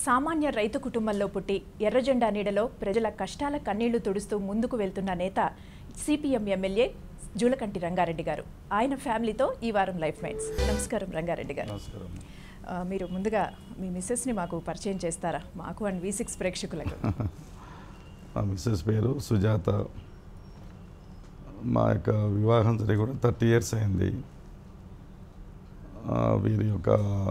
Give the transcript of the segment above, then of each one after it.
సామాన్య రైతు కుటుంబంలో పుట్టి ఎర్రజెండా నీడలో ప్రజల కష్టాల కన్నీళ్లు తుడుస్తూ ముందుకు వెళ్తున్న నేత సిపిఎం ఎమ్మెల్యే జూలకంటి రంగారెడ్డి గారు ఆయన ఫ్యామిలీతో ఈ వారం లైఫ్ మైట్స్ నమస్కారం రంగారెడ్డి గారు నమస్కారం ఆ, మీరు ముందుగా మీ మిస్సెస్ని మాకు పరిచయం చేస్తారా మాకు అండ్ వి సిక్స్ ప్రేక్షకులకు మా మిస్సెస్ పేరు సుజాత మా యొక్క వివాహం జరిగి కూడా థర్టీ ఇయర్స్ అయింది ఆ, వీరి యొక్క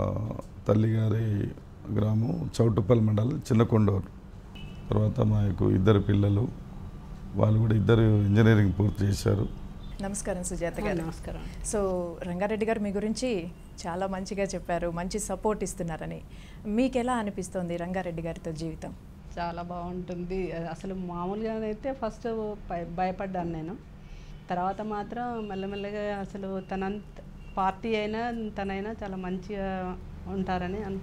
తల్లిగారి గ్రామం చౌటుప్పల్ మండలం చిన్నకొండూరు తర్వాత మా యొక్క ఇద్దరు పిల్లలు వాళ్ళు కూడా ఇద్దరు ఇంజనీరింగ్ పూర్తి చేశారు నమస్కారం సుజాత గారు నమస్కారం సో రంగారెడ్డి గారు మీ గురించి చాలా మంచిగా చెప్పారు మంచి సపోర్ట్ ఇస్తున్నారని మీకు ఎలా అనిపిస్తోంది రంగారెడ్డి గారితో జీవితం చాలా బాగుంటుంది అసలు మామూలుగానైతే ఫస్ట్ భయ- భయపడ్డాను నేను తర్వాత మాత్రం మెల్లమెల్లగా అసలు తనంత పార్టీ అయినా తనైనా చాలా మంచిగా ఉంటారని అను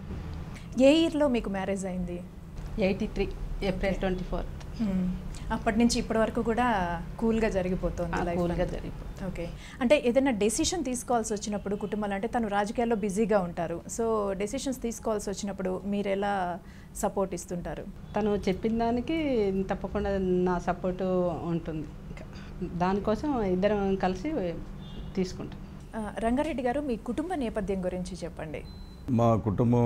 ఏ ఇయర్లో మీకు మ్యారేజ్ అయింది eighty three April twenty fourth మ్మ్. అప్పటి నుంచి ఇప్పటి వరకు కూడా కూల్గా జరిగిపోతుంది life కూల్గా అంతా. జరిగిపోతుంది ఓకే అంటే ఏదైనా డెసిషన్ తీసుకోవాల్సి వచ్చినప్పుడు కుటుంబాలు అంటే తను రాజకీయాల్లో బిజీగా ఉంటారు సో డెసిషన్స్ తీసుకోవాల్సి వచ్చినప్పుడు మీరు ఎలా సపోర్ట్ ఇస్తుంటారు తను చెప్పిన దానికి తప్పకుండా నా సపోర్టు ఉంటుంది ఇంకా దానికోసం ఇద్దరం కలిసి తీసుకుంటాం ఆ, రంగారెడ్డి గారు మీ కుటుంబ నేపథ్యం గురించి చెప్పండి మా కుటుంబం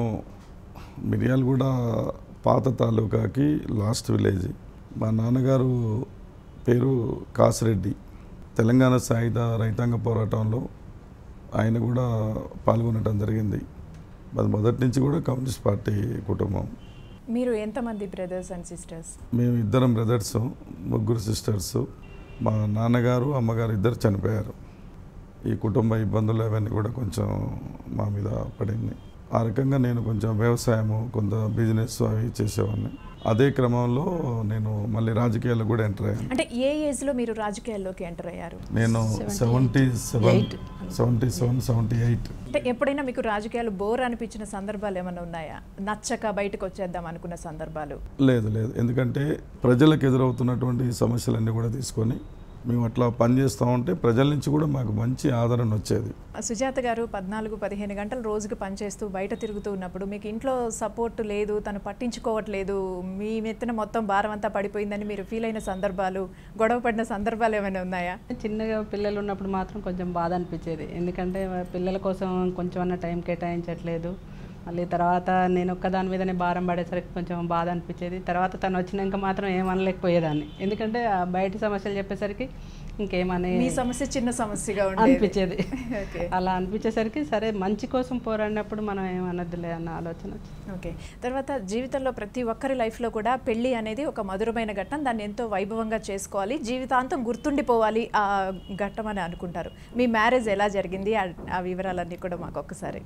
మిర్యాలగూడ పాత తాలూకాకి లాస్ట్ విలేజ్ మా నాన్నగారు పేరు కాసిరెడ్డి తెలంగాణ సాయుధ రైతాంగ పోరాటంలో ఆయన కూడా పాల్గొనడం జరిగింది అది మొదటి నుంచి కూడా కమ్యూనిస్ట్ పార్టీ కుటుంబం మీరు ఎంతమంది బ్రదర్స్ అండ్ సిస్టర్స్ మేము ఇద్దరం బ్రదర్స్ ముగ్గురు సిస్టర్స్ మా నాన్నగారు అమ్మగారు ఇద్దరు చనిపోయారు ఈ కుటుంబ ఇబ్బందులు అవన్నీ కూడా కొంచెం మా మీద పడింది ఆ రకంగా నేను కొంచెం వ్యవసాయము కొంత బిజినెస్ అవి చేసేవాడిని అదే క్రమంలో నేను మళ్ళీ రాజకీయాల్లో కూడా ఎంటర్ అయ్యాను అంటే ఏ ఏజ్లో మీరు రాజకీయాల్లోకి ఎంటర్ అయ్యారు నేను seventy seven Eight. Seventy seven seventy eight అంటే ఎప్పుడైనా మీకు రాజకీయాలు బోర్ అనిపించిన సందర్భాలు ఏమైనా ఉన్నాయా నచ్చక బయటకు వచ్చేద్దాం అనుకున్న సందర్భాలు లేదు లేదు ఎందుకంటే ప్రజలకు ఎదురవుతున్నటువంటి సమస్యలన్నీ కూడా తీసుకొని మేము అట్లా పనిచేస్తూ ఉంటే ప్రజల నుంచి కూడా మాకు మంచి ఆదరణ వచ్చేది సుజాత గారు పద్నాలుగు పదిహేను గంటలు రోజుకి పనిచేస్తూ బయట తిరుగుతూ ఉన్నప్పుడు మీకు ఇంట్లో సపోర్ట్ లేదు తను పట్టించుకోవట్లేదు మీ మెత్తిన మొత్తం భారం అంతా పడిపోయిందని మీరు ఫీల్ అయిన సందర్భాలు గొడవ పడిన సందర్భాలు ఏమైనా ఉన్నాయా చిన్నగా పిల్లలు ఉన్నప్పుడు మాత్రం కొంచెం బాధ అనిపించేది ఎందుకంటే పిల్లల కోసం కొంచెం అన్న టైం కేటాయించట్లేదు మళ్ళీ తర్వాత నేను ఒక్కదాని మీదనే భారం పడేసరికి కొంచెం బాధ అనిపించేది తర్వాత తను వచ్చినాక మాత్రం ఏమనలేకపోయేదాన్ని ఎందుకంటే ఆ బయటి సమస్యలు చెప్పేసరికి ఇంకేమని మీ సమస్య చిన్న సమస్యగా ఉండేది అనిపించేది ఓకే అలా అనిపించేసరికి సరే మంచి కోసం పోరాడినప్పుడు మనం ఏమన్నదిలే అన్న ఆలోచన వచ్చింది ఓకే తర్వాత జీవితంలో ప్రతి ఒక్కరి లైఫ్లో కూడా పెళ్ళి అనేది ఒక మధురమైన ఘట్టం దాన్ని ఎంతో వైభవంగా చేసుకోవాలి జీవితాంతం గుర్తుండిపోవాలి ఆ ఘట్టం అని అనుకుంటారు మీ మ్యారేజ్ ఎలా జరిగింది ఆ- ఆ వివరాలన్నీ కూడా మాకు ఒక్కసారి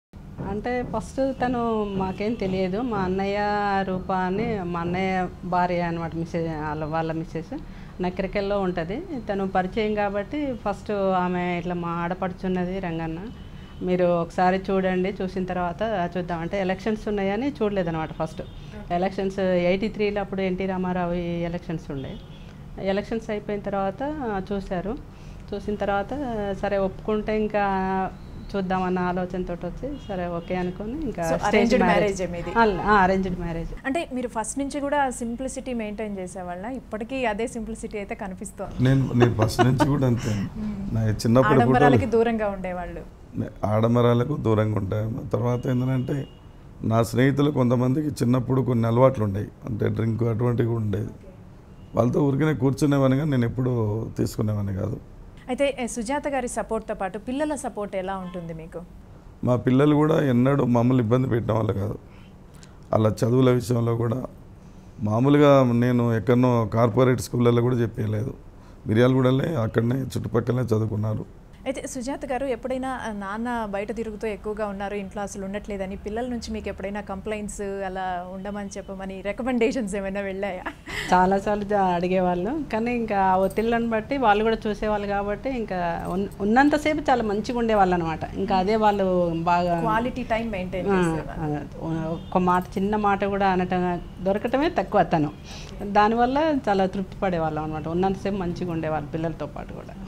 అంటే ఫస్ట్ తను మాకేం తెలియదు మా అన్నయ్య రూప అని మా అన్నయ్య భార్య అనమాట మిస్సెస్ వాళ్ళ వాళ్ళ మిస్సెస్ నక్కరికెల్లో ఉంటుంది తను పరిచయం కాబట్టి ఫస్ట్ ఆమె ఇట్లా మా ఆడపడుచున్నది రంగన్న మీరు ఒకసారి చూడండి చూసిన తర్వాత చూద్దాం అంటే ఎలక్షన్స్ ఉన్నాయని చూడలేదన్నమాట ఫస్ట్ ఎలక్షన్స్ ఎయిటీ త్రీలో అప్పుడు ఎన్టీ రామారావు ఈ ఎలక్షన్స్ ఉండే ఎలక్షన్స్ అయిపోయిన తర్వాత చూశారు చూసిన తర్వాత సరే ఒప్పుకుంటే ఇంకా చూద్దామన్న ఆలోచనతో వచ్చి సరే ఓకే అనుకొని ఇంకా So, arranged marriage ఏ మీది? అరేంజ్డ్ మ్యారేజ్ అంటే మీరు ఫస్ట్ నుంచి కూడా సింప్లిసిటీ మెయింటైన్ చేసేవాళ్ళ ఇప్పటికీ అదే సింప్లిసిటీ అయితే కనిపిస్తోంది నేను నేను ఫస్ట్ నుంచి కూడా అంతే నా చిన్నప్పుడు ఆడంబరాలకి ఫోటోలు దూరంగా ఉండేవాళ్ళు ఆడంబరాలకు దూరంగా ఉంటాను తర్వాత ఏంటంటే నా స్నేహితులు కొంతమందికి చిన్నప్పుడు కొన్ని అలవాట్లు ఉండేవి అంటే డ్రింక్ అటువంటివి కూడా ఉండేది వాళ్ళతో ఊరికనే కూర్చునేవాని కానీ నేను ఎప్పుడూ తీసుకునేవాని కాదు అయితే ఏ, సుజాత గారి సపోర్ట్తో పాటు పిల్లల సపోర్ట్ ఎలా ఉంటుంది మీకు మా పిల్లలు కూడా ఎన్నడూ మమ్మల్ని ఇబ్బంది పెట్టిన వాళ్ళు కాదు అలా చదువుల విషయంలో కూడా మామూలుగా నేను ఎక్కడనో కార్పొరేట్ స్కూళ్ళల్లో కూడా చెప్పేయలేదు మిర్యాలగూడలే అక్కడనే చుట్టుపక్కలనే చదువుకున్నారు అయితే సుజాత గారు ఎప్పుడైనా ఆ, నాన్న బయట తిరుగుతూ ఎక్కువగా ఉన్నారు ఇంట్లో అసలు ఉండట్లేదని పిల్లల నుంచి మీకు ఎప్పుడైనా కంప్లైంట్స్ అలా ఉండమని చెప్పమని రికమెండేషన్స్ ఏమైనా వెళ్ళాయా చాలాసార్లు జా- అడిగేవాళ్ళు కానీ ఇంకా ఆ ఒత్తిళ్ళని బట్టి వాళ్ళు కూడా చూసేవాళ్ళు కాబట్టి ఇంకా ఉన్- ఉన్నంతసేపు చాలా మంచిగా ఉండేవాళ్ళు అనమాట ఇంకా అదే వాళ్ళు బాగా క్వాలిటీ టైం మెయింటైన్ ఆ, చేసేవారు ఆ, ఒక్క మాట చిన్న మాట కూడా అనటం దొరకటమే తక్కువ తను దానివల్ల చాలా తృప్తి పడేవాళ్ళం అనమాట ఉన్నంతసేపు మంచిగా ఉండేవాళ్ళు పిల్లలతో పాటు కూడా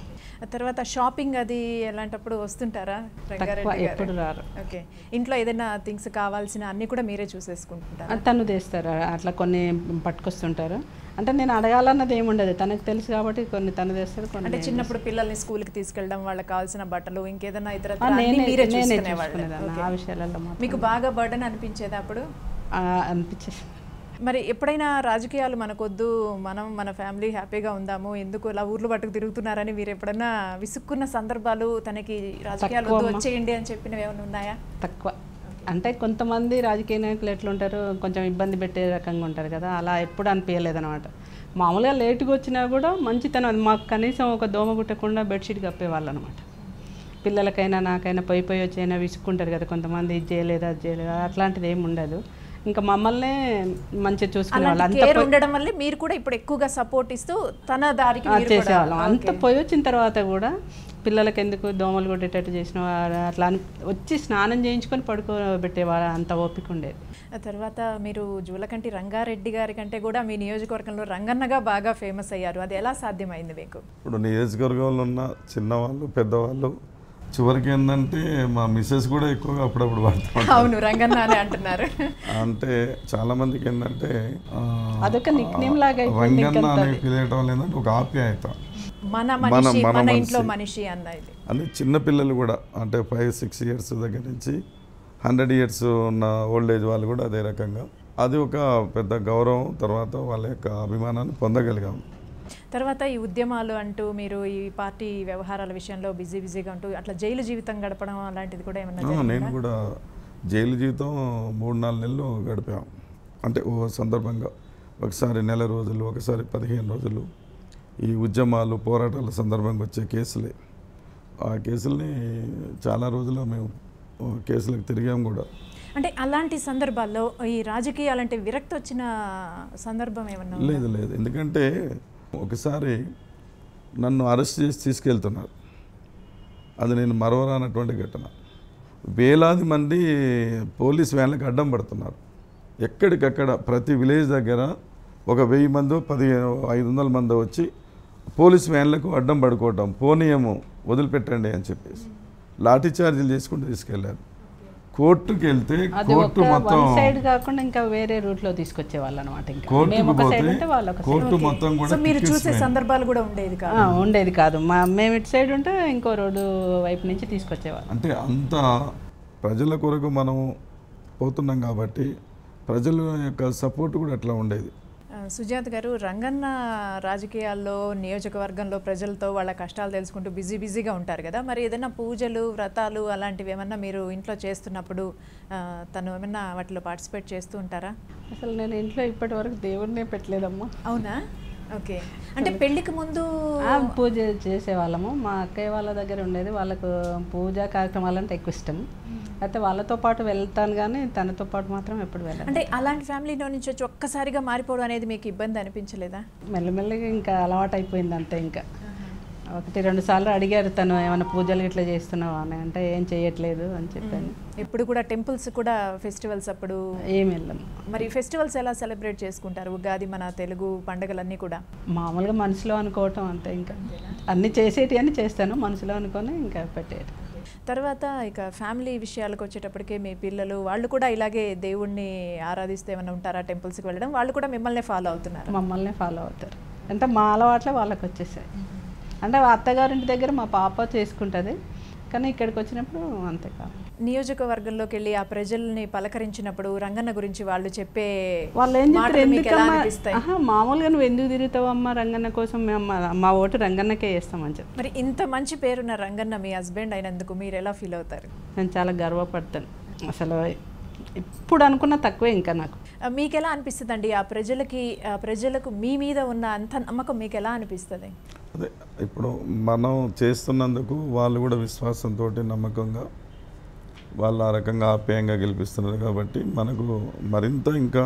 ఆ తర్వాత షాపింగ్ అది ఎలాంటప్పుడు వస్తుంటారా తక్కువ రంగారెడ్డి గారు? ఎప్పుడు రారు ఓకే ఇంట్లో ఏదైనా థింగ్స్ కావాల్సిన అన్ని కూడా మీరే చూసేసుకుంటుంటారా ఆ, తను తెస్తారు అట్లా కొన్ని పట్టుకొస్తుంటారు అంటే నేను అడగాలన్నది ఏముండదు తనకు తెలుసు కాబట్టి కొన్ని తను తెస్తారు కొన్ని అంటే నేను చిన్నప్పుడు పిల్లల్ని స్కూల్కి తీసుకెళ్ళడం వాళ్ళకి కావాల్సిన బట్టలు ఇంకేదైనా ఇతర ఆ, నేనే మీరే నేనే చూసుకునేవాళ్ళు చూసుకునేదాన్ని ఆ విషయాలలో మాత్రం మీకు బాగా బర్డన్ అనిపించేది అప్పుడు ఆ, అనిపించేసి మరి ఎప్పుడైనా రాజకీయాలు మనకొద్దు మనం మన ఫ్యామిలీ హ్యాపీగా ఉందాము ఎందుకు ఇలా ఊర్లు పట్టుకు తిరుగుతున్నారని మీరు ఎప్పుడైనా విసుక్కున్న సందర్భాలు తనకి రాజకీయాలు వద్దు తక్కువమ్మా. వచ్చేయండి అని చెప్పినవి ఏమైనా ఉన్నాయా తక్కువ అంటే కొంతమంది రాజకీయ నాయకులు ఎట్లుంటారు కొంచెం ఇబ్బంది పెట్టే రకంగా ఉంటారు కదా అలా ఎప్పుడు అనిపించలేదు అనమాట మామూలుగా లేటుగా వచ్చినా కూడా మంచితనం మాకు కనీసం ఒక దోమ కుట్టకుండా బెడ్షీట్ కప్పేవాళ్ళు అనమాట పిల్లలకైనా నాకైనా పోయి పోయి వచ్చైనా విసుక్కుంటారు కదా కొంతమంది ఇది చేయలేదు అది చేయలేదు అట్లాంటిది ఏమి ఉండదు ఇంకా మమ్మల్ని మంచిగా చూసుకునే వాళ్ళు అలాంటి అంత కేర్ ఉండడం వల్లే మీరు కూడా ఇప్పుడు ఎక్కువగా సపోర్ట్ ఇస్తూ తన దారికి ఆ, మీరు కూడా- చేసేవాళ్ళం అంత ఓకే. పోయి వచ్చిన తర్వాత కూడా పిల్లలకి ఎందుకు దోమలు కొట్టేటట్టు చేసిన అట్లా అని వచ్చి స్నానం చేయించుకొని పడుకోబెట్టేవాళ్ళు అంత ఓపిక ఉండేది ఆ తర్వాత మీరు జూలకంటి రంగారెడ్డి గారి కంటే కూడా మీ నియోజకవర్గంలో రంగన్నగా బాగా ఫేమస్ అయ్యారు అది ఎలా సాధ్యమైంది మీకు ఇప్పుడు నియోజకవర్గంలో ఉన్న చిన్నవాళ్ళు పెద్దవాళ్ళు చివరికి ఏంటంటే మా మిస్సెస్ కూడా ఎక్కువగా అప్పుడప్పుడు వాడుతాం అవును రంగన్న అని అంటున్నారు అంటే చాలా మందికి ఏంటంటే ఆ, అదొక nickname లాగా అయిపోయింది రంగన్న ఇంకంతా అని పిలియటం ఏంటంటే ఒక ఆప్యాయత మన మన- మనిషి మన మన మనిషి. ఇంట్లో మనిషి అన్న ఇది అని చిన్నపిల్లలు కూడా అంటే ఫైవ్ సిక్స్ ఇయర్స్ దగ్గర నుంచి హండ్రెడ్ ఇయర్స్ ఉన్న ఓల్డ్ ఏజ్ వాళ్ళు కూడా అదే రకంగా అది ఒక పెద్ద గౌరవం తర్వాత వాళ్ళ యొక్క అభిమానాన్ని పొందగలిగాం తర్వాత ఈ ఉద్యమాలు అంటూ మీరు ఈ పార్టీ వ్యవహారాల విషయంలో బిజీ బిజీగా ఉంటూ అట్లా జైలు జీవితం గడపడం అలాంటిది కూడా ఏమన్నా ఆ, నేను జరిగిందా? కూడా జైలు జీవితం మూడు నాలుగు నెలలు గడిపాం అంటే ఓ సందర్భంగా ఒకసారి నెల రోజులు ఒకసారి పదిహేను రోజులు ఈ ఉద్యమాలు పోరాటాల సందర్భంగా వచ్చే కేసులే ఆ కేసుల్ని చాలా రోజులు మేము ఓ, కేసులకు తిరిగాం కూడా అంటే అలాంటి సందర్భాల్లో ఈ రాజకీయాలంటే విరక్తి వచ్చిన సందర్భం ఏమన్నా ఉందా? లేదు లేదు ఎందుకంటే ఒకసారి నన్ను అరెస్ట్ చేసి తీసుకెళ్తున్నారు అది నేను మరవరానటువంటి ఘటన వేలాది మంది పోలీస్ వ్యాన్లకు అడ్డం పడుతున్నారు ఎక్కడికక్కడ ప్రతి విలేజ్ దగ్గర ఒక వెయ్యి మందో పదిహేను ఐదు వందల మందో వచ్చి పోలీస్ వ్యాన్లకు అడ్డం పడుకోవటం పోనీయము వదిలిపెట్టండి అని చెప్పేసి లాఠీ చార్జీలు చేసుకుంటూ తీసుకెళ్లారు కోర్టుకి వెళ్తే అది కోర్టు ఒక మొత్తం వన్ సైడ్ కాకుండా ఇంకా వేరే రూట్ లో తీసుకొచ్చే వాళ్ళు అనమాట ఇంకా మేము కోర్టుకు ఒక సైడ్ పోతే ఉంటే వాళ్ళు ఒక సైడ్ కోర్టు ఓకే. మొత్తం కూడా సో మీరు టికెట్స్ చూసే వేయండి. సందర్భాలు కూడా ఉండేది కాదు ఆ, ఉండేది కాదు మా మేము ఇటు సైడ్ ఉంటే ఇంకో రోడ్డు వైపు నుంచి తీసుకొచ్చేవాళ్ళు అంటే అంత ప్రజల కొరకు మనం పోతున్నాం కాబట్టి ప్రజల యొక్క సపోర్ట్ కూడా అట్లా ఉండేది ఆ, సుజాత్ గారు రంగన్న రాజకీయాల్లో నియోజకవర్గంలో ప్రజలతో వాళ్ళ కష్టాలు తెలుసుకుంటూ బిజీ బిజీగా ఉంటారు కదా మరి ఏదైనా పూజలు వ్రతాలు అలాంటివి ఏమన్నా మీరు ఇంట్లో చేస్తున్నప్పుడు ఆ, తను ఏమన్నా వాటిలో పార్టిసిపేట్ చేస్తూ ఉంటారా అసలు నేను ఇంట్లో ఇప్పటి వరకు దేవుడినే పెట్టలేదమ్మా అవునా ఓకే అంటే పెళ్లికి ముందు ఆ, పూజ చేసేవాళ్ళము మా అక్కయ్య వాళ్ళ దగ్గర ఉండేది వాళ్ళకు పూజా కార్యక్రమాలు అంటే ఎక్కువ ఇష్టం అయితే వాళ్ళతో పాటు వెళ్తాను కానీ తనతో పాటు మాత్రం ఎప్పుడు వెళ్ళను అంటే అలాంటి ఫ్యామిలీలో నుంచి వచ్చి ఒక్కసారిగా మారిపోవడం అనేది మీకు ఇబ్బంది అనిపించలేదా మెల్లమెల్లగా ఇంకా అలవాటు అయిపోయింది అంతే ఇంకా ఒకటి రెండు సార్లు అడిగారు తను ఏమైనా పూజలు ఇట్లా చేస్తున్నావా అని అంటే ఏం చేయట్లేదు అని చెప్పాను ఎప్పుడు కూడా టెంపుల్స్ కూడా ఫెస్టివల్స్ అప్పుడు ఏం వెళ్ళము మరి ఫెస్టివల్స్ ఎలా సెలబ్రేట్ చేసుకుంటారు ఉగాది మన తెలుగు పండుగలన్నీ కూడా మామూలుగా మనసులో అనుకోవటం అంతే ఇంకా అన్ని చేసేటి అని చేస్తాను మనసులో అనుకొని ఇంకా పెట్టేది తర్వాత ఇక ఫ్యామిలీ విషయాలకు వచ్చేటప్పటికే మీ పిల్లలు వాళ్ళు కూడా ఇలాగే దేవుణ్ణి ఆరాధిస్తే ఏమైనా ఉంటారా టెంపుల్స్కి వెళ్ళడం వాళ్ళు కూడా మిమ్మల్ని ఫాలో అవుతున్నారు మమ్మల్ని ఫాలో అవుతారు అంటే మా అలవాట్లే వాళ్ళకి వచ్చేసాయి అంటే మా అత్తగారింటి దగ్గర మా పాప చేసుకుంటుంది కానీ ఇక్కడికి వచ్చినప్పుడు అంతే కాదు నియోజకవర్గంలోకి వెళ్ళి ఆ ప్రజల్ని పలకరించినప్పుడు రంగన్న గురించి వాళ్ళు చెప్పే వాళ్ళు ఏం చెప్తారు మాటలు మీకు ఎలా ఎందుకమ్మా అనిపిస్తాయి ఆహా, మామూలుగా నువ్వు ఎందుకు తిరుగుతావమ్మా రంగన్న కోసం మేము మా- మా ఓటు రంగన్నకే వేస్తామని చెప్పి మరి ఇంత మంచి పేరున్న రంగన్న మీ హస్బెండ్ అయినందుకు మీరు ఎలా ఫీల్ అవుతారు నేను చాలా గర్వపడతాను అసలు ఇప్పుడు అనుకున్న తక్కువే ఇంకా నాకు ఆ, మీకు ఎలా అనిపిస్తుంది ఆ ప్రజలకి ఆ ప్రజలకు మీ మీద ఉన్న అంత నమ్మకం మీకు ఎలా అనిపిస్తుంది అదే ఇప్పుడు మనం చేస్తున్నందుకు వాళ్ళు కూడా విశ్వాసంతో నమ్మకంగా వాళ్ళు ఆ రకంగా ఆప్యాయంగా గెలిపిస్తున్నారు కాబట్టి మనకు మరింత ఇంకా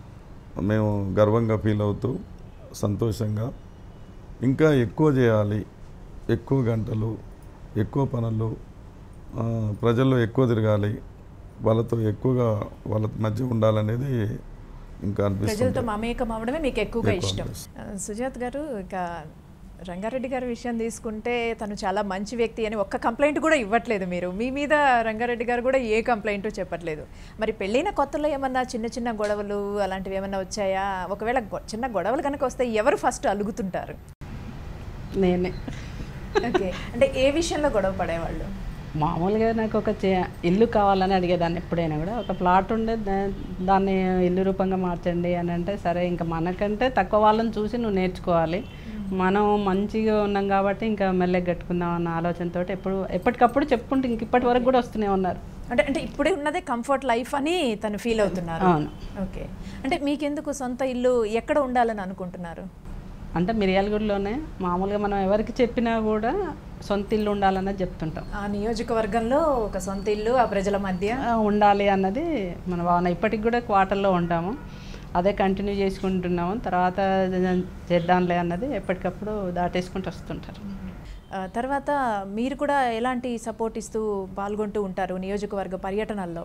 మేము గర్వంగా ఫీల్ అవుతూ సంతోషంగా ఇంకా ఎక్కువ చేయాలి ఎక్కువ గంటలు ఎక్కువ పనులు ఆ, ప్రజల్లో ఎక్కువ తిరగాలి వాళ్ళతో ఎక్కువగా వాళ్ళ మధ్య ఉండాలనేది ఇంకా ప్రజలతో అనిపిస్తుంది మమేకం అవడమే మీకు ఎక్కువగా ఎక్కువ ఇష్టం అనిపిస్తుంది. ఆ, సుజాత్ గారు ఇక రంగారెడ్డి గారి విషయం తీసుకుంటే తను చాలా మంచి వ్యక్తి అని ఒక్క కంప్లైంట్ కూడా ఇవ్వట్లేదు మీరు మీ మీద రంగారెడ్డి గారు కూడా ఏ కంప్లైంట్ చెప్పట్లేదు మరి పెళ్ళైన కొత్తలో ఏమన్నా చిన్న చిన్న గొడవలు అలాంటివి ఏమన్నా వచ్చాయా ఒకవేళ గొ- చిన్న గొడవలు కనుక వస్తే ఎవరు ఫస్ట్ అలుగుతుంటారు నేనే ఓకే అంటే ఏ విషయంలో గొడవ పడేవాళ్ళు మామూలుగా నాకు ఒక చే- ఇల్లు కావాలని అడిగేదాన్ని ఎప్పుడైనా కూడా ఒక ప్లాట్ ఉండే దా- దాన్ని ఇల్లు రూపంగా మార్చండి అని అంటే సరే ఇంకా మనకంటే తక్కువ వాళ్ళని చూసి నువ్వు నేర్చుకోవాలి మనం మంచిగా ఉన్నాం కాబట్టి ఇంకా మెల్లగా కట్టుకుందాం అన్న ఆలోచనతో ఎప్పుడు ఎప్పటికప్పుడు చెప్పుకుంటూ ఇంక ఇప్పటి వరకు కూడా వస్తూనే ఉన్నారు అంటే అంటే ఇప్పుడే ఉన్నదే కంఫర్ట్ లైఫ్ అని తను ఫీల్ అవుతున్నారు అవును ఓకే అంటే మీకెందుకు సొంత ఇల్లు ఎక్కడ ఉండాలని అనుకుంటున్నారు అంటే మిర్యాలగూడలోనే మామూలుగా మనం ఎవరికి చెప్పినా కూడా సొంత ఇల్లు ఉండాలన్నది చెప్తుంటాం ఆ నియోజకవర్గంలో ఒక సొంత ఇల్లు ఆ ప్రజల మధ్య ఆ, ఉండాలి అన్నది మన భావన ఇప్పటికి కూడా క్వార్టర్లో ఉంటాము అదే కంటిన్యూ చేసుకుంటున్నాము తర్వాత చేద్దాంలే అన్నది ఎప్పటికప్పుడు దాటేసుకుంటూ వస్తుంటారు ఆ, తర్వాత మీరు కూడా ఎలాంటి సపోర్ట్ ఇస్తూ పాల్గొంటూ ఉంటారు నియోజకవర్గ పర్యటనల్లో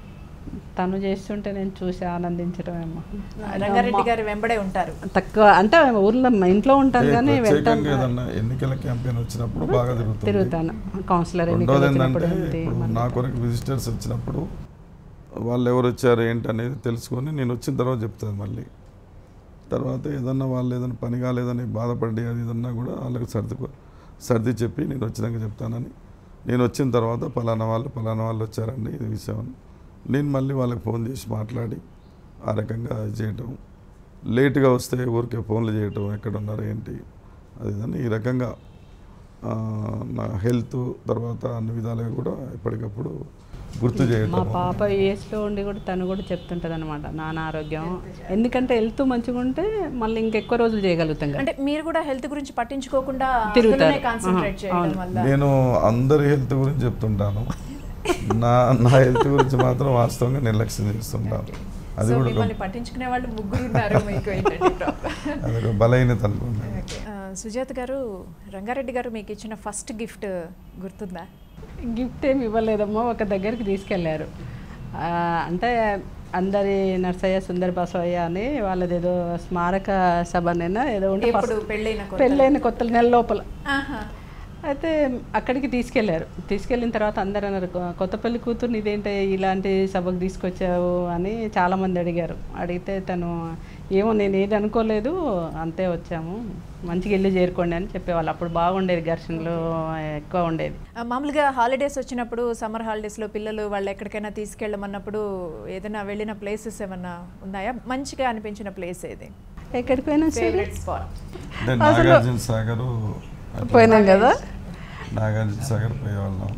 తను చేస్తుంటే నేను చూసి ఆనందించడమేమో రంగారెడ్డి గారు వెంబడే ఉంటారు తక్కువ అంటే ఊర్లో మా ఇంట్లో ఉంటాను కానీ వెళ్తాను ప్రత్యేకంగా ఏదన్నా ఎన్నికల క్యాంపెయిన్ వచ్చినప్పుడు బాగా జరుగుతుంది తిరుగుతాను కౌన్సిలర్ ఎన్నికలు రెండోది వచ్చినప్పుడు ఏంటంటే ఏంటి ఇప్పుడు నా కొరకు విజిటర్స్ వచ్చినప్పుడు వాళ్ళు ఎవరు వచ్చారు ఏంటి అనేది తెలుసుకొని నేను వచ్చిన తర్వాత చెప్తాను మళ్ళీ తర్వాత ఏదన్నా వాళ్ళు ఏదైనా పని కాలేదని బాధపడి అది ఏదన్నా కూడా వాళ్ళకి సర్ది సర్ది చెప్పి నేను వచ్చినాక చెప్తానని నేను వచ్చిన తర్వాత పలానా వాళ్ళు పలానా వాళ్ళు వచ్చారండి ఇది విషయం అని నేను మళ్ళీ వాళ్ళకి ఫోన్ చేసి మాట్లాడి ఆ రకంగా చేయటం లేట్గా వస్తే ఊరికే ఫోన్లు చేయటం ఎక్కడ ఉన్నారు ఏంటి అది ఇదని ఈ రకంగా ఆ, నా హెల్త్ తర్వాత అన్ని విధాలుగా కూడా ఎప్పటికప్పుడు గుర్తు మా చేయటం పాప ఏజ్లో ఉండి కూడా తను కూడా చెప్తుంటుంది అనమాట నాన్న ఆరోగ్యం ఎందుకంటే హెల్త్ మంచిగా ఉంటే మళ్ళీ ఇంకెక్కువ రోజులు చేయగలుగుతాం కదా అంటే మీరు కూడా హెల్త్ గురించి పట్టించుకోకుండా తిరుగుతారు. కాన్సన్ట్రేట్ ఆహా, చేయడం అవును. వల్ల నేను అందరి హెల్త్ గురించి చెప్తుంటాను నా నా హెల్త్ గురించి మాత్రం వాస్తవంగా నిర్లక్ష్యం చేస్తుంటాను అది సో కూడా ఒక- మిమ్మల్ని పట్టించుకునే వాళ్ళు ముగ్గురు ఉన్నారు మీకు ఏంటంటే problem. అది ఒక బలహీనత అనుకున్నాను ఓకే. ఆ, సుజాత గారు రంగారెడ్డి గారు మీకు ఇచ్చిన ఫస్ట్ గిఫ్ట్ గుర్తుందా గిఫ్ట్ ఏమి ఇవ్వలేదమ్మా ఒక దగ్గరికి తీసుకెళ్లారు ఆ, అంటే అందరి నర్సయ్య సుందర బసవయ్య అని వాళ్ళది ఏదో స్మారక సభనైనా ఏదో ఉంటే ఎప్పుడు పెళ్ళైన కొత్తలో? పెళ్ళైన కొత్త నెల లోపల ఆహా. అయితే అక్కడికి తీసుకెళ్లారు తీసుకెళ్ళిన తర్వాత అందరు అన్నారు "కొ- కొత్త పెళ్లి కూతుర్ని ఇదేంటి ఇలాంటి సభకు తీసుకొచ్చావు అని చాలామంది అడిగారు అడిగితే తను ఏమో నేను ఏది అనుకోలేదు అంతే వచ్చాము మంచిగా ఇల్లు చేరుకోండి అని చెప్పేవాళ్ళు అప్పుడు బాగుండేది ఘర్షణలు ఎక్కువ ఉండేది ఆ, మామూలుగా హాలిడేస్ వచ్చినప్పుడు సమ్మర్ హాలిడేస్లో పిల్లలు వాళ్ళు ఎక్కడికైనా తీసుకెళ్ళమన్నప్పుడు ఏదైనా వెళ్ళిన ప్లేసెస్ ఏమన్నా ఉన్నాయా మంచిగా అనిపించిన ప్లేస్ ఏది ఎక్కడికి పోయినా సరే ఫేవరెట్ స్పాట్ అంటే నాగార్జున సాగర్ పోయినాం కదా నాగార్జున సాగర్ పోయేవాళ్ళం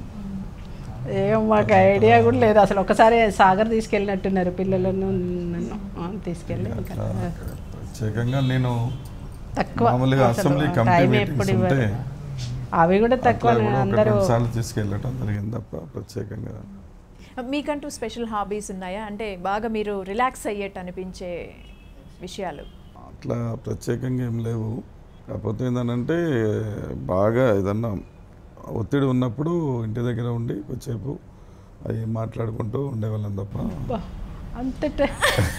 ఏం మాకు ఐడియా కూడా లేదు అసలు ఒకసారి సాగర్ తీసుకెళ్ళినట్టున్నారు పిల్లలను నన్ను ఆ, తీసుకెళ్ళి ఇంకా అట్లా ప్రత్యేకంగా నేను తక్కువ మామూలుగా అసలు అసెంబ్లీ టైం కమిటీ ఎప్పుడు మీటింగ్స్ ఇవ్వరు. ఉంటే అవి కూడా తక్కువ అట్లా కూడా ఒక అందరూ రెండు సార్లు తీసుకెళ్ళటం జరిగింది తప్ప ప్రత్యేకంగా మీకంటూ స్పెషల్ హాబీస్ ఉన్నాయా అంటే బాగా మీరు రిలాక్స్ అయ్యేట్టు అనిపించే విషయాలు అట్లా ప్రత్యేకంగా ఏం లేవు కాకపోతే ఏంటంటే బాగా ఏదన్నా ఒత్తిడి ఉన్నప్పుడు ఇంటి దగ్గర ఉండి కొద్దిసేపు అవి మాట్లాడుకుంటూ ఉండేవాళ్ళం తప్ప అబ్బా, అంత ట-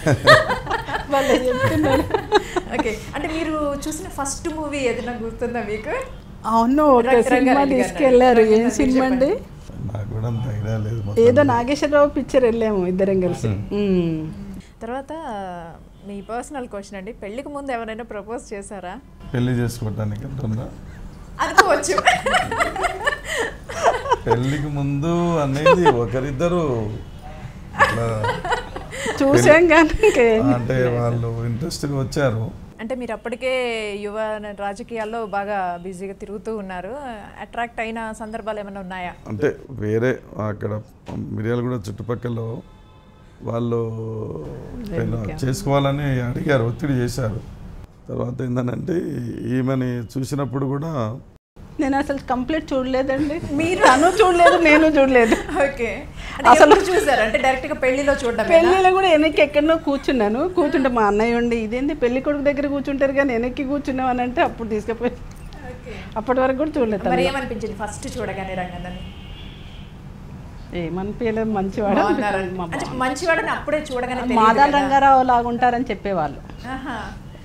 వాళ్ళు చెప్తున్నారు ఓకే అంటే మీరు చూసిన ఫస్ట్ మూవీ ఏదైనా గుర్తుందా మీకు అవును ఒక రంగ- సినిమా రంగారెడ్డి గారు తీసుకెళ్లారు అన్నారు. ఏం సినిమా అండి నాకు కూడా అంత ఐడియా లేదు మొత్తం. ఏదో నాగేశ్వరరావు పిక్చర్ వెళ్ళాము ఇద్దరం కలిసి ఉమ్. తర్వాత మీ పర్సనల్ క్వశ్చన్ అండి పెళ్లికి ముందు ఎవరైనా ప్రపోజ్ చేశారా పెళ్లి చేసుకోవటానికి ఉంటుందా అనుకోవచ్చు పెళ్లికి ముందు అనేది ఒకరిద్దరు అట్లా చూసాం కానీ ఇంకేం అంటే వాళ్ళు ఇంట్రెస్ట్గా వచ్చారు అంటే మీరు అప్పటికే యువ రాజకీయాల్లో బాగా బిజీగా తిరుగుతూ ఉన్నారు అట్రాక్ట్ అయిన సందర్భాలు ఏమైనా ఉన్నాయా అంటే వేరే అక్కడ మిరియాలు కూడా చుట్టుపక్కల వాళ్ళు పెళ్ళి చేసుకోవాలని అడిగారు ఒత్తిడి చేశారు తర్వాత ఏంటంటే ఈమెని చూసినప్పుడు కూడా నేను అసలు కంప్లీట్ చూడలేదండి మీరు తను చూడలేదు నేను చూడలేదు ఓకే అసలు చూసారు అంటే డైరెక్ట్ గా పెళ్లిలో చూడడం పెళ్ళిలో కూడా వెనక్కి ఎక్కడనో కూర్చున్నాను కూర్చుంటే మా అన్నయ్య ఉండి ఇదేంటి పెళ్లి కొడుకు దగ్గర కూర్చుంటారు కానీ వెనక్కి కూర్చున్నావు అని అంటే అప్పుడు తీసుకుపోయి అప్పటి వరకు కూడా చూడలేదు మరి తను. ఏమనిపించింది ఫస్ట్ చూడగానే రంగందని ఏమనిపించలేదు మంచివాడు బాగున్నారని. అంటే మంచివాడని అప్పుడే చూడగానే తెలియదు మాదాల కదా. రంగారావు లాగా ఉంటారని చెప్పేవాళ్ళు ఆహా.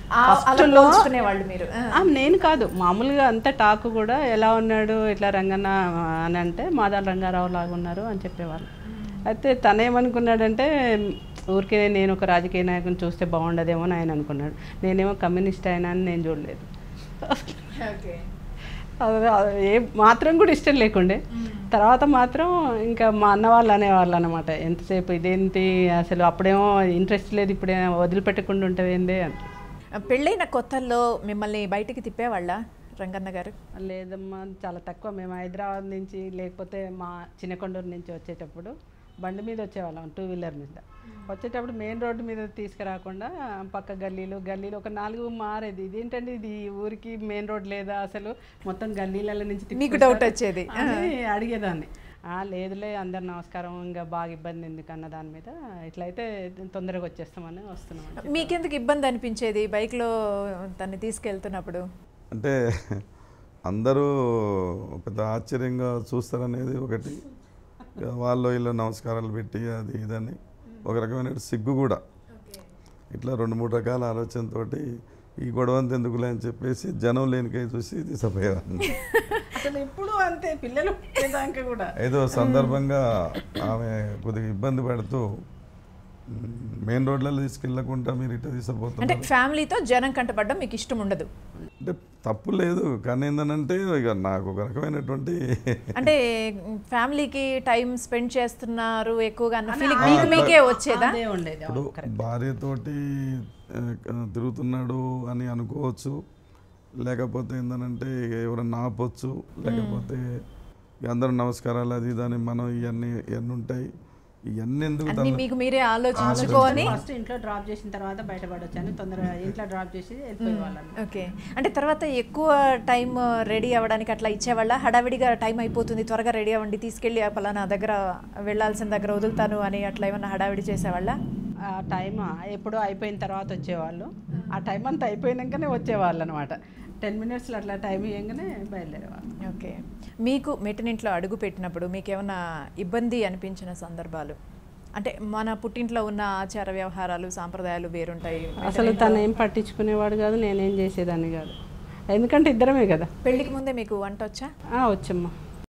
ఆ- అలా ఫస్ట్లో పోల్చుకునేవాళ్ళు మీరు ఆ. ఆ, నేను కాదు మామూలుగా అంత టాక్ కూడా ఎలా ఉన్నాడు ఇట్లా రంగన్న అని అంటే మాదాల రంగారావు లాగా ఉన్నారు అని చెప్పేవాళ్ళు అయితే తనేమనుకున్నాడంటే ఊరికే నేను ఒక రాజకీయ నాయకుని చూస్తే బాగుండదేమో అని ఆయన అనుకున్నాడు నేనేమో కమ్యూనిస్ట్ అయినా అని నేను చూడలేదు ఓకే అది- అది ఏ మాత్రం కూడా ఇష్టం లేకుండే తర్వాత మాత్రం ఇంకా మా అన్న వాళ్ళు అనేవాళ్ళు అనమాట ఎంతసేపు ఇదేంటి అసలు అప్పుడేమో ఇంట్రెస్ట్ లేదు ఇప్పుడేమో వదిలిపెట్టకుండా ఉంటావేందే అని పెళ్ళైన కొత్తల్లో మిమ్మల్ని బయటికి తిప్పేవాళ్ళ రంగన్న గారు లేదమ్మా చాలా తక్కువ మేము హైదరాబాద్ నుంచి లేకపోతే మా చిన్నకొండూరు నుంచి వచ్చేటప్పుడు బండి మీద వచ్చేవాళ్ళం టూ వీలర్ మీద వచ్చేటప్పుడు మెయిన్ రోడ్డు మీద తీసుకురాకుండా పక్క గల్లీలు గల్లీలు ఒక నాలుగు మారేది ఇదేంటండి ఇది ఈ ఊరికి మెయిన్ రోడ్ లేదా అసలు మొత్తం గల్లీల నుంచి మీకు తిప్పుకొస్తారు డౌట్ వచ్చేది అని అడిగేదాన్ని "ఆ, లేదులే అందరు నమస్కారం ఇంకా బాగా ఇబ్బంది ఎందుకు అన్న దాని మీద ఇట్లయితే తొందరగా వచ్చేస్తామని వస్తున్నాం మీకెందుకు ఇబ్బంది అనిపించేది బైక్లో తన్ని తీసుకెళ్తున్నప్పుడు అంటే అందరూ పెద్ద ఆశ్చర్యంగా చూస్తారనేది ఒకటి ఇక వాళ్ళు వీళ్ళు నమస్కారాలు పెట్టి అది ఇదని ఒక రకమైన సిగ్గు కూడా ఇట్లా రెండు మూడు రకాల ఆలోచనతోటి ఈ గొడవంత ఎందుకులే అని చెప్పేసి జనం లేనికై చూసి తీసుకుపోయేవాడిని అసలు ఎప్పుడు అంతే పిల్లలు పుట్టేదాకా కూడా ఏదో సందర్భంగా ఆమె కొద్దిగా ఇబ్బంది పడుతూ మెయిన్ రోడ్లలో తీసుకెళ్ళకుండా మీరు ఇట్లా అంటే తీసుకుపోతున్నారు ఫ్యామిలీతో జనం కంటపడడం మీకు ఇష్టం ఉండదు అంటే తప్పు లేదు కానీ ఏంటంటే ఇక నాకు ఒక రకమైనటువంటి అంటే ఫ్యామిలీకి టైం స్పెండ్ చేస్తున్నారు ఎక్కువగా అన్న ఫీలింగ్ మీకు మీకే వచ్చేదా అదే ఉండేది ఇప్పుడు భార్యతోటి ఆ, తిరుగుతున్నాడు అని అనుకోవచ్చు లేకపోతే ఏంటంటే ఎవరన్నా ఆపొచ్చు లేకపోతే ఇక అందరూ నమస్కారాలు అది ఇది అని మనం ఇవన్నీ ఇవన్నీ ఉంటాయి ఇవన్నీ ఎందుకు అన్ని మీకు మీరే ఆలోచించుకొని ఫస్ట్ ఇంట్లో డ్రాప్ చేసిన తర్వాత బయటపడొచ్చాను తొందరగా ఇంట్లో డ్రాప్ చేసి వెళ్ళిపోయే వాళ్ళని ఓకే అంటే తర్వాత ఎక్కువ టైం రెడీ అవ్వడానికి అట్లా ఇచ్చేవాళ్ళ హడావిడిగా టైం అయిపోతుంది త్వరగా రెడీ అవ్వండి తీసుకెళ్ళి ఆ పలానా దగ్గర వెళ్ళాల్సిన దగ్గర వదులుతాను అని అట్లా ఏమన్నా హడావిడి చేసేవాళ్ళ ఆ టైం ఎప్పుడో అయిపోయిన తర్వాత వచ్చేవాళ్ళు ఆ టైం అంతా అయిపోయినాకనే వచ్చేవాళ్ళు అనమాట టెన్ మినిట్స్లో అట్లా టైం ఇవ్వగానే బయలుదేరేవాళ్ళు ఓకే మీకు మెట్టినింట్లో అడుగు పెట్టినప్పుడు మీకు ఏమైనా ఇబ్బంది అనిపించిన సందర్భాలు అంటే మన పుట్టింట్లో ఉన్న ఆచార వ్యవహారాలు సాంప్రదాయాలు వేరుంటాయి అసలు తను ఏం పట్టించుకునేవాడు కాదు నేనేం చేసేదాన్ని కాదు ఎందుకంటే ఇద్దరమే కదా పెళ్ళికి ముందే మీకు వంట వచ్చా ఆ, వచ్చమ్మా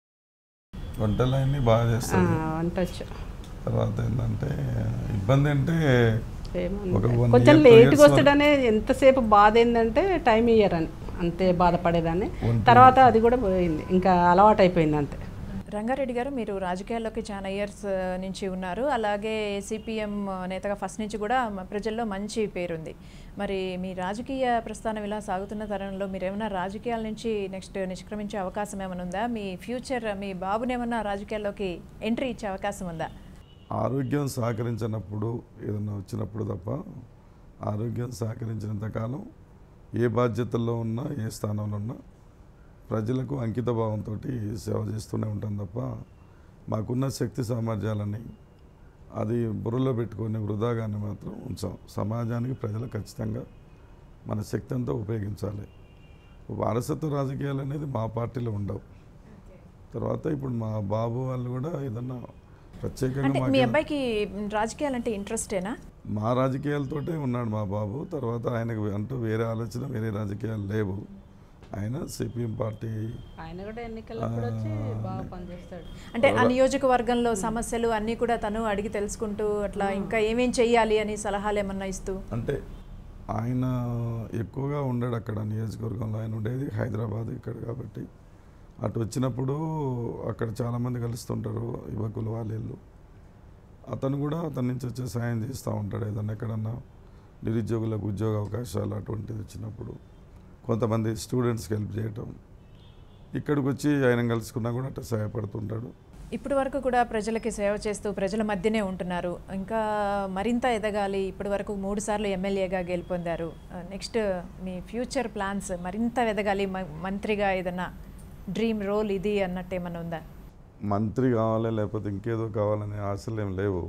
వంటలు అన్నీ బాగా ఆ, చేస్తాడు వంట వచ్చు తర్వాత ఏంటంటే ఇబ్బంది అంటే ఏమో ఒక అంతే. one కొంచెం year, two లేట్గా years వస్తాడనే ఎంతసేపు బాధ ఏంటంటే టైం ఇయ్యరని అంతే బాధపడేదాన్ని One, two తర్వాత అది కూడా పోయింది ఇంకా అలవాటు అయిపోయింది అంతే రంగారెడ్డి గారు మీరు రాజకీయాల్లోకి చాలా ఇయర్స్ నుంచి ఉన్నారు అలాగే సిపిఎం నేతగా ఫస్ట్ నుంచి కూడా మ- ప్రజల్లో మంచి పేరుంది మరి మీ రాజకీయ ప్రస్థానం ఇలా సాగుతున్న తరుణంలో మీరు ఏమైనా రాజకీయాల నుంచి నెక్స్ట్ నిష్క్రమించే అవకాశం ఏమైనా ఉందా మీ ఫ్యూచర్ మీ బాబుని ఏమన్నా రాజకీయాల్లోకి ఎంట్రీ ఇచ్చే అవకాశం ఉందా ఆరోగ్యం సహకరించినప్పుడు ఏదన్నా వచ్చినప్పుడు తప్ప ఆరోగ్యం సహకరించినంత కాలం ఏ బాధ్యతల్లో ఉన్నా ఏ స్థానంలో ఉన్నా ప్రజలకు అంకిత భావంతో సేవ చేస్తూనే ఉంటాం తప్ప మాకున్న శక్తి సామర్థ్యాలని అది బుర్రలో పెట్టుకొని వృధాగాన్ని మాత్రం ఉంచాం సమాజానికి ప్రజలు ఖచ్చితంగా మన శక్తి అంతా ఉపయోగించాలి వారసత్వ రాజకీయాలు అనేది మా పార్టీలో ఉండవు తర్వాత ఇప్పుడు మా బాబు వాళ్ళు కూడా ఏదన్నా ప్రత్యేకంగా అంటే మీ మాకు అబ్బాయికి రాజకీయాలంటే ఇంట్రెస్టేనా మా రాజకీయాలతోటే ఉన్నాడు మా బాబు తర్వాత ఆయనకు అంటూ వేరే ఆలోచన వేరే రాజకీయాలు లేవు ఆయన సిపిఎం పార్టీ ఆయన కూడా ఎన్నికలప్పుడు వచ్చి బాగా పనిచేస్తాడు అంటే ఆ నియోజకవర్గంలో సమస్యలు అన్నీ కూడా తను అడిగి తెలుసుకుంటూ అట్లా ఇంకా ఏమేం చెయ్యాలి అని సలహాలు ఏమన్నా ఇస్తూ అంటే ఆయన ఎక్కువగా ఉండడు అక్కడ నియోజకవర్గంలో ఆయన ఉండేది హైదరాబాద్ ఇక్కడ కాబట్టి అటు వచ్చినప్పుడు అక్కడ చాలామంది కలుస్తుంటారు యువకులు వాళ్ళు అతను కూడా అతని నుంచి వచ్చే సాయం చేస్తూ ఉంటాడు ఏదన్నా ఎక్కడన్నా నిరుద్యోగులకు ఉద్యోగ అవకాశాలు అటువంటిది వచ్చినప్పుడు కొంతమంది స్టూడెంట్స్కి హెల్ప్ చేయటం ఇక్కడికి వచ్చి ఆయన కలుసుకున్నా కూడా అట్లా సహాయపడుతుంటాడు ఇప్పటి వరకు కూడా ప్రజలకి సేవ చేస్తూ ప్రజల మధ్యనే ఉంటున్నారు ఇంకా మరింత ఎదగాలి ఇప్పటి వరకు మూడు సార్లు ఎమ్మెల్యేగా గెలుపొందారు నెక్స్ట్ మీ ఫ్యూచర్ ప్లాన్స్ మరింత ఎదగాలి మ- మంత్రిగా ఏదన్నా డ్రీమ్ రోల్ ఇది అన్నట్టు ఏమన్నా ఉందా మంత్రి కావాలి లేకపోతే ఇంకేదో కావాలనే ఆశలు ఏం లేవు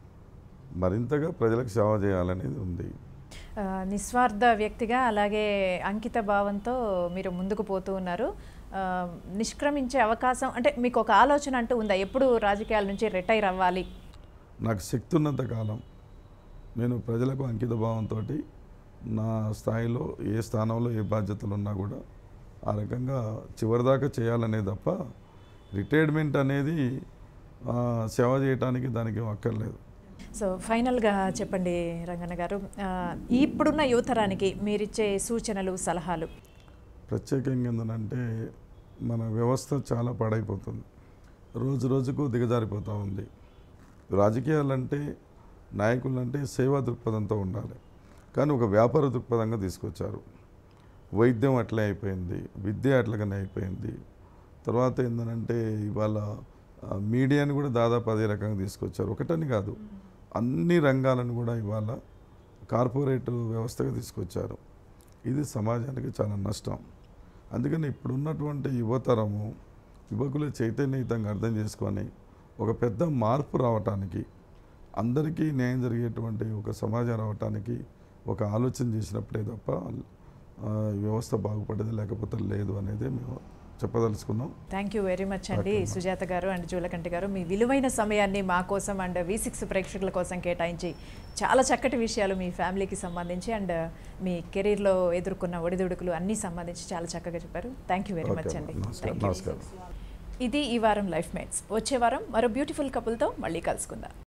మరింతగా ప్రజలకు సేవ చేయాలనేది ఉంది ఆ, నిస్వార్థ వ్యక్తిగా అలాగే అంకిత భావంతో మీరు ముందుకు పోతూ ఉన్నారు ఆ, నిష్క్రమించే అవకాశం అంటే మీకు ఒక ఆలోచన అంటూ ఉందా ఎప్పుడు రాజకీయాల నుంచి రిటైర్ అవ్వాలి నాకు శక్తి ఉన్నంత కాలం నేను ప్రజలకు అంకిత భావంతో నా స్థాయిలో ఏ స్థానంలో ఏ బాధ్యతలు ఉన్నా కూడా ఆ రకంగా చివరిదాకా చేయాలనే తప్ప రిటైర్మెంట్ అనేది ఆ, సేవ చేయడానికి దానికి ఏం అక్కర్లేదు సో ఫైనల్గా చెప్పండి రంగన్న గారు ఆ, ఇప్పుడున్న యువతరానికి మీరిచ్చే సూచనలు సలహాలు ప్రత్యేకంగా ఏంటంటే మన వ్యవస్థ చాలా పాడైపోతుంది రోజు రోజుకు దిగజారిపోతూ ఉంది రాజకీయాలంటే నాయకులంటే సేవా దృక్పథంతో ఉండాలి కానీ ఒక వ్యాపార దృక్పథంగా తీసుకొచ్చారు వైద్యం అట్లే అయిపోయింది విద్య అట్లగానే అయిపోయింది తర్వాత ఏంటంటే ఇవాళ ఆ, మీడియాని కూడా దాదాపు అదే రకంగా తీసుకొచ్చారు ఒకటని కాదు అన్ని రంగాలను కూడా ఇవాళ కార్పొరేట్ వ్యవస్థగా తీసుకొచ్చారు ఇది సమాజానికి చాలా నష్టం అందుకని ఇప్పుడున్నటువంటి యువతరము యువకులు చైతన్యయుతంగా అర్థం చేసుకొని ఒక పెద్ద మార్పు రావటానికి అందరికీ న్యాయం జరిగేటువంటి ఒక సమాజం రావటానికి ఒక ఆలోచన చేసినప్పుడే తప్ప ఆ, ఈ వ్యవస్థ బాగుపడేది లేకపోతే లేదు అనేది మేము చెప్పదలుచుకున్నాం థ్యాంక్ యూ వెరీ మచ్ అండి Okay, ma'am. సుజాత గారు అండ్ జూలకంటి గారు మీ విలువైన సమయాన్ని మా కోసం అండ్ వి సిక్స్ ప్రేక్షకుల కోసం కేటాయించి చాలా చక్కటి విషయాలు మీ ఫ్యామిలీకి సంబంధించి అండ్ మీ కెరీర్లో ఎదుర్కొన్న ఒడిదుడుకులు అన్నీ సంబంధించి చాలా చక్కగా చెప్పారు thank you very Okay, much అండి ma'am. నమస్కారం. Thank you. నమస్కారం. ఇది ఈ వారం లైఫ్ మేట్స్ వచ్చే వారం మరో బ్యూటిఫుల్ కపుల్తో మళ్ళీ కలుసుకుందాం